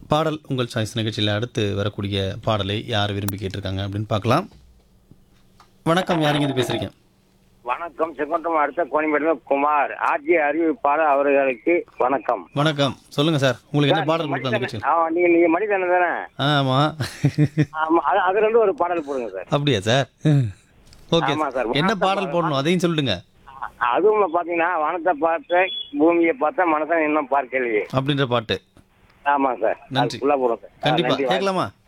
பாடல் உங்கள் சாய்ஸ் நிகழ்ச்சியில் அடுத்து வரக்கூடிய பாடலை யார் விரும்பி கேட்டிருக்காங்க அப்படின்னு பார்க்கலாம் வணக்கம் யாருங்க இது பேசுறீங்க வணக்கம் செங்கோட்டம் அடுத்த கோணிமேட்டில் குமார் ஆட்சி அறிவிப்பாளர் அவர்களுக்கு வணக்கம் வணக்கம் சொல்லுங்க சார் உங்களுக்கு என்ன பாடல் கொடுக்கலாம் நிகழ்ச்சி ஆ, நீங்க நீங்க மணிதானே தானே ஆமா ஆமா அது அதுல இருந்து ஒரு பாடல் போடுங்க சார் அப்படியா சார் ஓகே ஆமா சார். என்ன பாடல் போடணும் அதையும் சொல்லிடுங்க அதுவும் பாத்தீங்கன்னா வானத்தை பார்த்த பூமியை பார்த்தா மனசன் இன்னும் பார்க்கலையே அப்படின்ற பாட்டு ஆமா சார் நன்றி. ஃபுல்லா போடுங்க சார் ஆ, கண்டிப்பா நன்றி. கேட்கலாமா